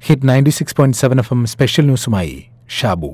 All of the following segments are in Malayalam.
hit ninety six point seven F M special ന്യൂസുമായി ഷാബു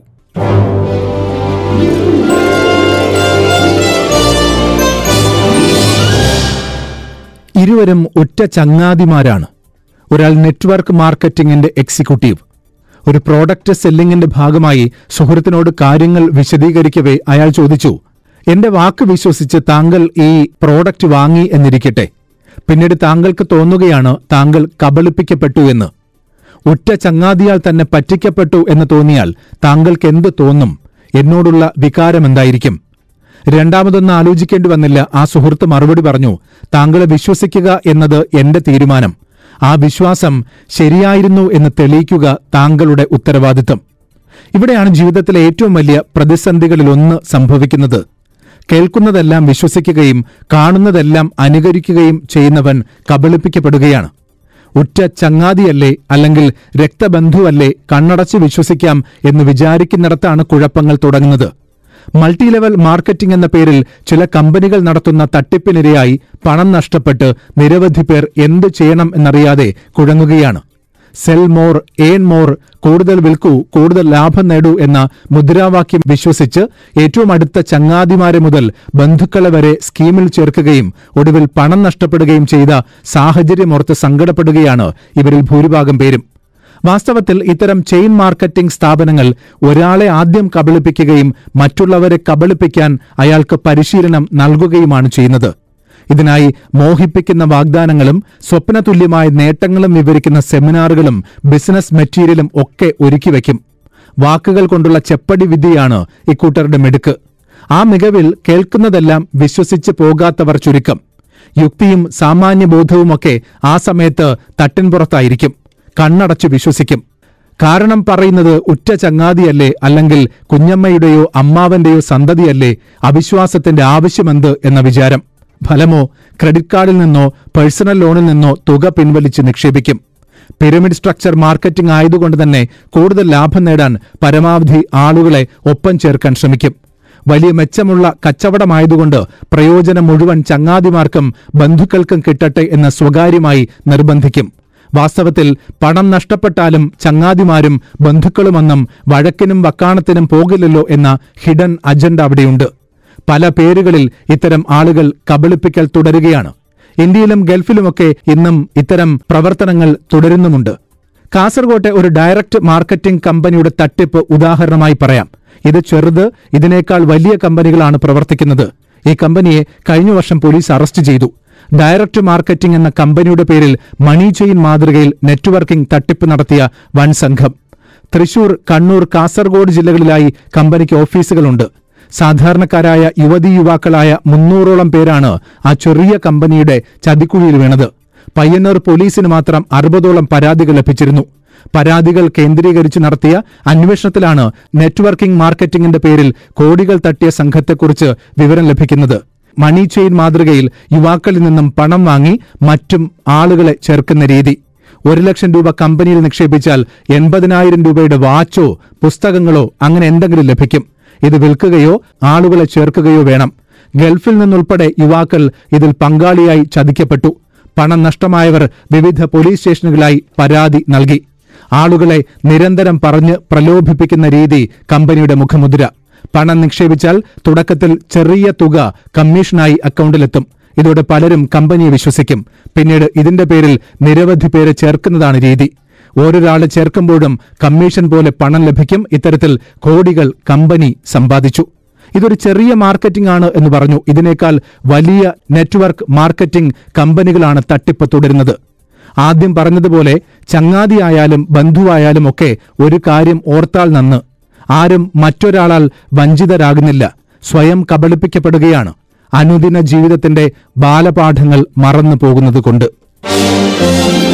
ഇരുവരും ഒറ്റ ചങ്ങാതിമാരാണ് ഒരാൾ നെറ്റ്വർക്ക് മാർക്കറ്റിംഗിന്റെ എക്സിക്യൂട്ടീവ് ഒരു പ്രോഡക്റ്റ് സെല്ലിംഗിന്റെ ഭാഗമായി സുഹൃത്തിനോട് കാര്യങ്ങൾ വിശദീകരിക്കവേ അയാൾ ചോദിച്ചു എന്റെ വാക്ക് വിശ്വസിച്ച് താങ്കൾ ഈ പ്രോഡക്റ്റ് വാങ്ങി എന്നിരിക്കട്ടെ പിന്നീട് താങ്കൾക്ക് തോന്നുകയാണ് താങ്കൾ കബളിപ്പിക്കപ്പെട്ടു എന്ന് ഒറ്റ ചങ്ങാതിയാൽ തന്നെ പറ്റിക്കപ്പെട്ടു എന്ന് തോന്നിയാൽ താങ്കൾക്ക് എന്ത് തോന്നും എന്നോടുള്ള വികാരമെന്തായിരിക്കും രണ്ടാമതൊന്ന് ആലോചിക്കേണ്ടി വന്നില്ല ആ സുഹൃത്ത് മറുപടി പറഞ്ഞു താങ്കളെ വിശ്വസിക്കുക എന്നത് എന്റെ തീരുമാനം ആ വിശ്വാസം ശരിയായിരുന്നു എന്ന് തെളിയിക്കുക താങ്കളുടെ ഉത്തരവാദിത്തം ഇവിടെയാണ് ജീവിതത്തിലെ ഏറ്റവും വലിയ പ്രതിസന്ധികളിലൊന്ന് സംഭവിക്കുന്നത് കേൾക്കുന്നതെല്ലാം വിശ്വസിക്കുകയും കാണുന്നതെല്ലാം അനുകരിക്കുകയും ചെയ്യുന്നവൻ കബളിപ്പിക്കപ്പെടുകയാണ് ഉറ്റ ചങ്ങാതിയല്ലേ അല്ലെങ്കിൽ രക്തബന്ധുവല്ലേ കണ്ണടച്ച് വിശ്വസിക്കാം എന്ന് വിചാരിക്കുന്നിടത്താണ് കുഴപ്പങ്ങൾ തുടങ്ങുന്നത് മൾട്ടി ലെവൽ മാർക്കറ്റിംഗ് എന്ന പേരിൽ ചില കമ്പനികൾ നടത്തുന്ന തട്ടിപ്പിനിരയായി പണം നഷ്ടപ്പെട്ട് നിരവധി പേർ എന്തു ചെയ്യണം എന്നറിയാതെ കുഴങ്ങുകയാണ് സെൽ മോർ ഏൺ മോർ കൂടുതൽ വിൽക്കൂ കൂടുതൽ ലാഭം നേടൂ എന്ന മുദ്രാവാക്യം വിശ്വസിച്ച് ഏറ്റവും അടുത്ത ചങ്ങാതിമാരെ മുതൽ ബന്ധുക്കളെ വരെ സ്കീമിൽ ചേർക്കുകയും ഒടുവിൽ പണം നഷ്ടപ്പെടുകയും ചെയ്ത സാഹചര്യമോർത്ത് സങ്കടപ്പെടുകയാണ് ഇവരിൽ ഭൂരിഭാഗം പേരും വാസ്തവത്തിൽ ഇത്തരം ചെയിൻ മാർക്കറ്റിംഗ് സ്ഥാപനങ്ങൾ ഒരാളെ ആദ്യം കബളിപ്പിക്കുകയും മറ്റുള്ളവരെ കബളിപ്പിക്കാൻ അയാൾക്ക് പരിശീലനം നൽകുകയുമാണ് ചെയ്യുന്നത് ഇതിനായി മോഹിപ്പിക്കുന്ന വാഗ്ദാനങ്ങളും സ്വപ്നതുല്യമായ നേട്ടങ്ങളും വിവരിക്കുന്ന സെമിനാറുകളും ബിസിനസ് മെറ്റീരിയലും ഒക്കെ ഒരുക്കിവെക്കും വാക്കുകൾ കൊണ്ടുള്ള ചെപ്പടി വിദ്യയാണ് ഇക്കൂട്ടരുടെ മിടുക്ക് ആ മികവിൽ കേൾക്കുന്നതെല്ലാം വിശ്വസിച്ച് പോകാത്തവർ ചുരുക്കം യുക്തിയും സാമാന്യബോധവുമൊക്കെ ആ സമയത്ത് തട്ടിൻപുറത്തായിരിക്കും കണ്ണടച്ചു വിശ്വസിക്കും കാരണം പറയുന്നത് ഉറ്റ ചങ്ങാതിയല്ലേ അല്ലെങ്കിൽ കുഞ്ഞമ്മയുടെയോ അമ്മാവന്റെയോ സന്തതിയല്ലേ അവിശ്വാസത്തിന്റെ ആവശ്യമെന്ത് എന്ന വിചാരം ഫലമോ ക്രെഡിറ്റ് കാർഡിൽ നിന്നോ പേഴ്സണൽ ലോണിൽ നിന്നോ തുക പിൻവലിച്ച് നിക്ഷേപിക്കും പിരമിഡ് സ്ട്രക്ചർ മാർക്കറ്റിംഗ് ആയതുകൊണ്ട് തന്നെ കൂടുതൽ ലാഭം നേടാൻ പരമാവധി ആളുകളെ ഒപ്പം ചേർക്കാൻ ശ്രമിക്കും വലിയ മെച്ചമുള്ള കച്ചവടമായതുകൊണ്ട് പ്രയോജനം മുഴുവൻ ചങ്ങാതിമാർക്കും ബന്ധുക്കൾക്കും കിട്ടട്ടെ എന്ന് സ്വകാര്യമായി നിർബന്ധിക്കും വാസ്തവത്തിൽ പണം നഷ്ടപ്പെട്ടാലും ചങ്ങാതിമാരും ബന്ധുക്കളുമൊന്നും വഴക്കിനും വക്കാണത്തിനും പോകില്ലല്ലോ എന്ന ഹിഡൻ അജണ്ട അവിടെയുണ്ട് പല പേരുകളിൽ ഇത്തരം ആളുകൾ കബളിപ്പിക്കൽ തുടരുകയാണ് ഇന്ത്യയിലും ഗൾഫിലുമൊക്കെ ഇന്നും ഇത്തരം പ്രവർത്തനങ്ങൾ തുടരുന്നുമുണ്ട് കാസർകോട്ടെ ഒരു ഡയറക്ട് മാർക്കറ്റിംഗ് കമ്പനിയുടെ തട്ടിപ്പ് ഉദാഹരണമായി പറയാം ഇത് ചെറുത് ഇതിനേക്കാൾ വലിയ കമ്പനികളാണ് പ്രവർത്തിക്കുന്നത് ഈ കമ്പനിയെ കഴിഞ്ഞ വർഷം പോലീസ് അറസ്റ്റ് ചെയ്തു ഡയറക്ട് മാർക്കറ്റിംഗ് എന്ന കമ്പനിയുടെ പേരിൽ മണി ചെയിൻ മാതൃകയിൽ നെറ്റ്വർക്കിംഗ് തട്ടിപ്പ് നടത്തിയ വൻ സംഘം തൃശൂർ കണ്ണൂർ കാസർഗോഡ് ജില്ലകളിലായി കമ്പനിക്ക് ഓഫീസുകളുണ്ട് സാധാരണക്കാരായ യുവതീ യുവാക്കളായ മുന്നൂറോളം പേരാണ് ആ ചെറിയ കമ്പനിയുടെ ചതിക്കുഴിയിൽ വീണത് പയ്യന്നൂർ പോലീസിന് മാത്രം അറുപതോളം പരാതികൾ ലഭിച്ചിരുന്നു പരാതികൾ കേന്ദ്രീകരിച്ച് നടത്തിയ അന്വേഷണത്തിലാണ് നെറ്റ്വർക്കിംഗ് മാർക്കറ്റിംഗിന്റെ പേരിൽ കോടികൾ തട്ടിയ സംഘത്തെക്കുറിച്ച് വിവരം ലഭിക്കുന്നത് മണി ചെയിൻ മാതൃകയിൽ യുവാക്കളിൽ നിന്നും പണം വാങ്ങി മറ്റും ആളുകളെ ചേർക്കുന്ന രീതി ഒരു ലക്ഷം രൂപ കമ്പനിയിൽ നിക്ഷേപിച്ചാൽ എൺപതിനായിരം രൂപയുടെ വാച്ചോ പുസ്തകങ്ങളോ അങ്ങനെ എന്തെങ്കിലും ലഭിക്കും ഇത് വിൽക്കുകയോ ആളുകളെ ചേർക്കുകയോ വേണം ഗൾഫിൽ നിന്നുൾപ്പെടെ യുവാക്കൾ ഇതിൽ പങ്കാളിയായി ചതിക്കപ്പെട്ടു പണം നഷ്ടമായവർ വിവിധ പോലീസ് സ്റ്റേഷനുകളായി പരാതി നൽകി ആളുകളെ നിരന്തരം പറഞ്ഞ് പ്രലോഭിപ്പിക്കുന്ന രീതി കമ്പനിയുടെ മുഖമുദ്ര പണം നിക്ഷേപിച്ചാൽ തുടക്കത്തിൽ ചെറിയ തുക കമ്മീഷനായി അക്കൗണ്ടിലെത്തും ഇതോടെ പലരും കമ്പനിയെ വിശ്വസിക്കും പിന്നീട് ഇതിന്റെ പേരിൽ നിരവധി പേരെ ചേർക്കുന്നതാണ് രീതി ഓരോരാളെ ചേർക്കുമ്പോഴും കമ്മീഷൻ പോലെ പണം ലഭിക്കും ഇത്തരത്തിൽ കോടികൾ കമ്പനി സമ്പാദിച്ചു ഇതൊരു ചെറിയ മാർക്കറ്റിംഗ് ആണ് എന്ന് പറഞ്ഞു ഇതിനേക്കാൾ വലിയ നെറ്റ്വർക്ക് മാർക്കറ്റിംഗ് കമ്പനികളാണ് തട്ടിപ്പ് തുടരുന്നത് ആദ്യം പറഞ്ഞതുപോലെ ചങ്ങാതിയായാലും ബന്ധുവായാലും ഒക്കെ ഒരു കാര്യം ഓർത്താൽ നന്ന് ആരും മറ്റൊരാളാൽ വഞ്ചിതരാകുന്നില്ല സ്വയം കബളിപ്പിക്കപ്പെടുകയാണ് അനുദിന ജീവിതത്തിന്റെ ബാലപാഠങ്ങൾ മറന്നു പോകുന്നത് കൊണ്ട്